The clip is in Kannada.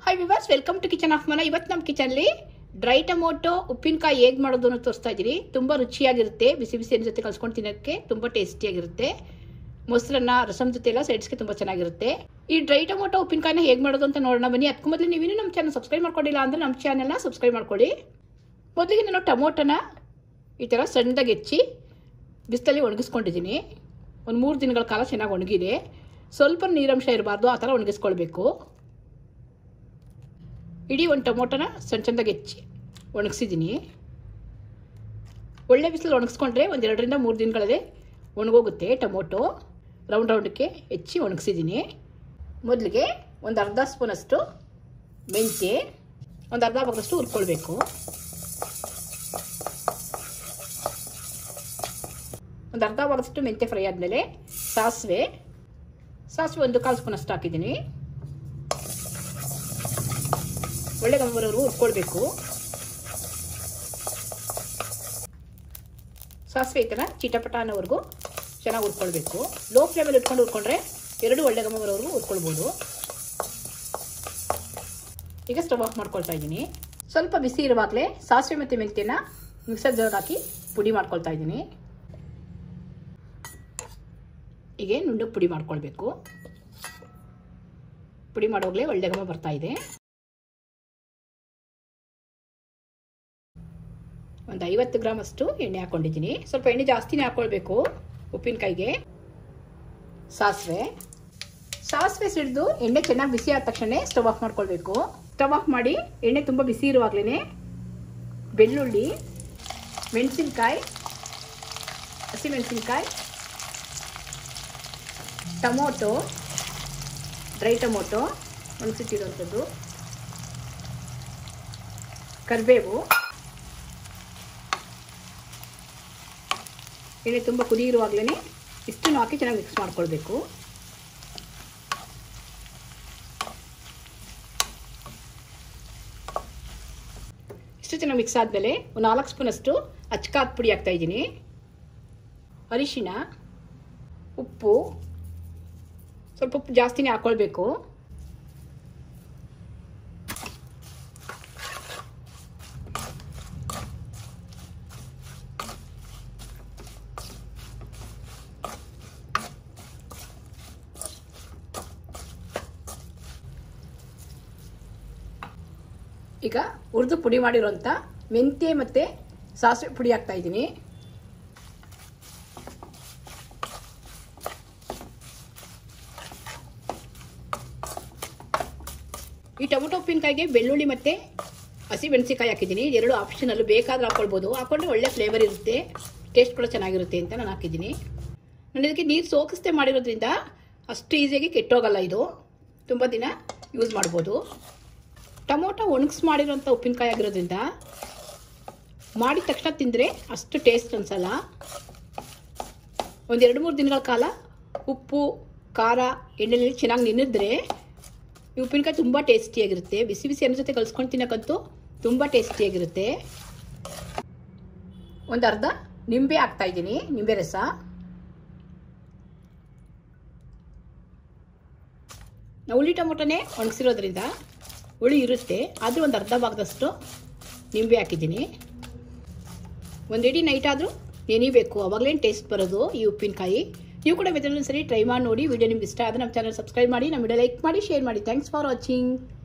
hi viewers welcome to kitchen of ಮನ ಇವತ್ತು ನಮ್ಮ ಕಿಚನ್ಲಿ ಡ್ರೈ ಟೊಮೊಟೊ ಉಪ್ಪಿನಕಾಯಿ ಹೇಗೆ ಮಾಡೋದು ಅನ್ನೋ ತೋರಿಸ್ತಾ ಇದ್ದೀನಿ ತುಂಬ ರುಚಿಯಾಗಿರುತ್ತೆ ಬಿಸಿ ಬಿಸಿ ಅನ್ನ ಜೊತೆ ಕಲ್ಸ್ಕೊಂಡು ತಿನ್ನೋಕ್ಕೆ ತುಂಬ ಟೇಸ್ಟಿಯಾಗಿರುತ್ತೆ ಮೊಸರನ್ನ ರಸಮ್ ಜೊತೆ ಎಲ್ಲ ಸೈಡ್ಸ್ಗೆ ತುಂಬ ಚೆನ್ನಾಗಿರುತ್ತೆ ಈ ಡ್ರೈ ಟೊಮೊಟೊ ಉಪ್ಪಿನಕಾಯಿನ ಹೇಗೆ ಮಾಡೋದು ಅಂತ ನೋಡೋಣ ಬನ್ನಿ ಅದಕ್ಕೂ ಮೊದಲು ನೀವೇನು ನಮ್ಮ ಚಾನಲ್ ಸಬ್ಸ್ಕ್ರೈಬ್ ಮಾಡ್ಕೊಂಡಿಲ್ಲ ಅಂದರೆ ನಮ್ಮ ಚಾನಲ್ನ ಸಬ್ಸ್ಕ್ರೈಬ್ ಮಾಡ್ಕೊಳ್ಳಿ ಮೊದಲಿಗೆ ನಾನು ಟೊಮೊಟೊನ ಈ ಥರ ಸಣ್ಣದಾಗಿ ಹೆಚ್ಚಿ ಬಿಸಿಲಲ್ಲಿ ಒಣಗಿಸ್ಕೊಂಡಿದ್ದೀನಿ ಒಂದು ಮೂರು ದಿನಗಳ ಕಾಲ ಚೆನ್ನಾಗಿ ಒಣಗಿದೆ ಸ್ವಲ್ಪ ನೀರಂಶ ಇರಬಾರ್ದು ಆ ಥರ ಒಣಗಿಸ್ಕೊಳ್ಬೇಕು ಇಡೀ ಒಂದು ಟೊಮೊಟೊನ ಸಣ್ಣ ಸಣ್ಣದಾಗಿ ಹೆಚ್ಚಿ ಒಣಗಿಸಿದ್ದೀನಿ ಒಳ್ಳೆ ಬಿಸಿಲು ಒಣಗಿಸ್ಕೊಂಡ್ರೆ ಒಂದು ಎರಡರಿಂದ ಮೂರು ದಿನಗಳಲ್ಲೇ ಒಣಗೋಗುತ್ತೆ ಟೊಮೊಟೊ ರೌಂಡ್ ರೌಂಡಕ್ಕೆ ಹೆಚ್ಚಿ ಒಣಗಿಸಿದ್ದೀನಿ ಮೊದಲಿಗೆ ಒಂದು ಅರ್ಧ ಸ್ಪೂನಷ್ಟು ಮೆಂತ್ಯ ಒಂದು ಅರ್ಧ ಭಾಗದಷ್ಟು ಹುರ್ಕೊಳ್ಬೇಕು ಒಂದು ಅರ್ಧ ಭಾಗದಷ್ಟು ಮೆಂತ್ಯ ಫ್ರೈ ಆದಮೇಲೆ ಸಾಸಿವೆ ಸಾಸಿವೆ ಒಂದು ಕಾಲು ಸ್ಪೂನ್ ಅಷ್ಟು ಹಾಕಿದ್ದೀನಿ ಒಳ್ಳೆ ಗಂಬರವರು ಹುರ್ಕೊಳ್ಬೇಕು ಸಾಸಿವೆ ಈ ಥರ ಚಿಟಪಟ ಅನ್ನೋವರೆಗೂ ಚೆನ್ನಾಗಿ ಹುರ್ಕೊಳ್ಬೇಕು ಲೋ ಫ್ಲೇಮಲ್ಲಿ ಇಟ್ಕೊಂಡು ಹುರ್ಕೊಂಡ್ರೆ ಎರಡು ಒಳ್ಳೆ ಗಂಬರವರೆಗೂ ಹುರ್ಕೊಳ್ಬೋದು ಈಗ ಸ್ಟವ್ ಆಫ್ ಮಾಡ್ಕೊಳ್ತಾ ಇದ್ದೀನಿ ಸ್ವಲ್ಪ ಬಿಸಿ ಇರುವಾಗಲೇ ಸಾಸಿವೆ ಮತ್ತು ಮೆಂತ್ಯನ ಮಿಕ್ಸರ್ ಜಾರ್ಗೆ ಹಾಕಿ ಪುಡಿ ಮಾಡ್ಕೊಳ್ತಾ ಇದ್ದೀನಿ ಹೀಗೆ ನುಂಡು ಪುಡಿ ಮಾಡ್ಕೊಳ್ಬೇಕು ಪುಡಿ ಮಾಡೋಗ್ಲೇ ಒಳ್ಳೆ ಘಮ ಬರ್ತಾ ಇದೆ ಒಂದು ಐವತ್ತು ಗ್ರಾಮ್ ಅಷ್ಟು ಎಣ್ಣೆ ಹಾಕೊಂಡಿದ್ದೀನಿ ಸ್ವಲ್ಪ ಎಣ್ಣೆ ಜಾಸ್ತಿನೇ ಹಾಕ್ಕೊಳ್ಬೇಕು ಉಪ್ಪಿನಕಾಯಿಗೆ ಸಾಸಿವೆ ಸಾಸಿವೆ ಸಿಡಿದು ಎಣ್ಣೆ ಚೆನ್ನಾಗಿ ಬಿಸಿ ಆದ ತಕ್ಷಣ ಸ್ಟವ್ ಆಫ್ ಮಾಡ್ಕೊಳ್ಬೇಕು ಸ್ಟವ್ ಆಫ್ ಮಾಡಿ ಎಣ್ಣೆ ತುಂಬ ಬಿಸಿ ಇರುವಾಗಲೇ ಬೆಳ್ಳುಳ್ಳಿ ಮೆಣಸಿನ್ಕಾಯಿ ಹಸಿಮೆಣಸಿನ್ಕಾಯಿ ಟೊಮೊಟೊ ಡ್ರೈ ಟೊಮೊಟೊ ಒಣಸಿಟ್ಟಿರುವಂಥದ್ದು ಕರಿಬೇವು ಎಣ್ಣೆ ತುಂಬ ಕುದಿ ಇರುವಾಗಲೇ ಇಷ್ಟನ್ನು ಹಾಕಿ ಚೆನ್ನಾಗಿ ಮಿಕ್ಸ್ ಮಾಡ್ಕೊಳ್ಬೇಕು ಇಷ್ಟು ಚೆನ್ನಾಗಿ ಮಿಕ್ಸ್ ಆದಮೇಲೆ ಒಂದು ನಾಲ್ಕು ಸ್ಪೂನಷ್ಟು ಅಚ್ಕಾದ ಪುಡಿ ಹಾಕ್ತಾ ಇದ್ದೀನಿ ಅರಿಶಿನ ಉಪ್ಪು ಸ್ವಲ್ಪ ಉಪ್ಪು ಜಾಸ್ತಿನೇ ಹಾಕ್ಕೊಳ್ಬೇಕು ಈಗ ಹುರಿದು ಪುಡಿ ಮಾಡಿರೋಂಥ ಮೆಂತ್ಯ ಮತ್ತು ಸಾಸಿವೆ ಪುಡಿ ಹಾಕ್ತಾ ಇದ್ದೀನಿ ಈ ಟೊಮೊಟೊ ಉಪ್ಪಿನಕಾಯಿಗೆ ಬೆಳ್ಳುಳ್ಳಿ ಮತ್ತು ಹಸಿ ಮೆಣಸಿಕಾಯಿ ಹಾಕಿದ್ದೀನಿ ಎರಡು ಆಪ್ಷನಲ್ಲೂ ಬೇಕಾದ್ರೆ ಹಾಕ್ಕೊಳ್ಬೋದು ಹಾಕೊಂಡ್ರೆ ಒಳ್ಳೆ ಫ್ಲೇವರ್ ಇರುತ್ತೆ ಟೇಸ್ಟ್ ಕೂಡ ಚೆನ್ನಾಗಿರುತ್ತೆ ಅಂತ ನಾನು ಹಾಕಿದ್ದೀನಿ ನಾನು ಇದಕ್ಕೆ ನೀರು ಸೋಕಿಸ್ತೆ ಮಾಡಿರೋದ್ರಿಂದ ಅಷ್ಟು ಈಸಿಯಾಗಿ ಕೆಟ್ಟೋಗಲ್ಲ ಇದು ತುಂಬ ದಿನ ಯೂಸ್ ಮಾಡ್ಬೋದು ಟೊಮೊಟೊ ಒಣಗಿಸ್ ಮಾಡಿರೋಂಥ ಉಪ್ಪಿನಕಾಯಿ ಆಗಿರೋದ್ರಿಂದ ಮಾಡಿದ ತಕ್ಷಣ ತಿಂದರೆ ಅಷ್ಟು ಟೇಸ್ಟ್ ಅನಿಸಲ್ಲ ಒಂದು ಎರಡು ಮೂರು ದಿನಗಳ ಕಾಲ ಉಪ್ಪು ಖಾರ ಎಣ್ಣೆಲಿ ಚೆನ್ನಾಗಿ ನೆನೆದ್ರೆ ಈ ಉಪ್ಪಿನಕಾಯಿ ತುಂಬ ಟೇಸ್ಟಿಯಾಗಿರುತ್ತೆ ಬಿಸಿ ಬಿಸಿ ಅನ್ನ ಜೊತೆ ಕಲ್ಸ್ಕೊಂಡು ತಿನ್ನೋಕ್ಕಂತೂ ತುಂಬ ಟೇಸ್ಟಿಯಾಗಿರುತ್ತೆ ಒಂದು ಅರ್ಧ ನಿಂಬೆ ಹಾಕ್ತಾ ಇದ್ದೀನಿ ನಿಂಬೆ ರಸ ಹುಳಿ ಟೊಮೊಟೊನೇ ಒಣಗಿಸಿರೋದ್ರಿಂದ ಹುಳಿ ಇರುತ್ತೆ ಆದರೂ ಒಂದು ಅರ್ಧ ಭಾಗದಷ್ಟು ನಿಂಬೆ ಹಾಕಿದ್ದೀನಿ ಒಂದು ಇಡೀ ನೈಟ್ ಆದರೂ ನೆನಿಬೇಕು ಅವಾಗಲೇನು ಟೇಸ್ಟ್ ಬರೋದು ಈ ಉಪ್ಪಿನಕಾಯಿ ನೀವು ಕೂಡ ಮೆಥಡ್ ಸರಿ ಟ್ರೈ ಮಾಡಿ ನೋಡಿ ವಿಡಿಯೋ ನಿಮ್ಗೆ ಇಷ್ಟ ಆದರೆ ನಮ್ಮ ಚಾನಲ್ ಸಬ್ಸ್ಕ್ರೈಬ್ ಮಾಡಿ ನಮ್ಮ ವಿಡಿಯೋ ಲೈಕ್ ಮಾಡಿ ಶೇರ್ ಮಾಡಿ ಥ್ಯಾಂಕ್ಸ್ ಫಾರ್ ವಾಚಿಂಗ್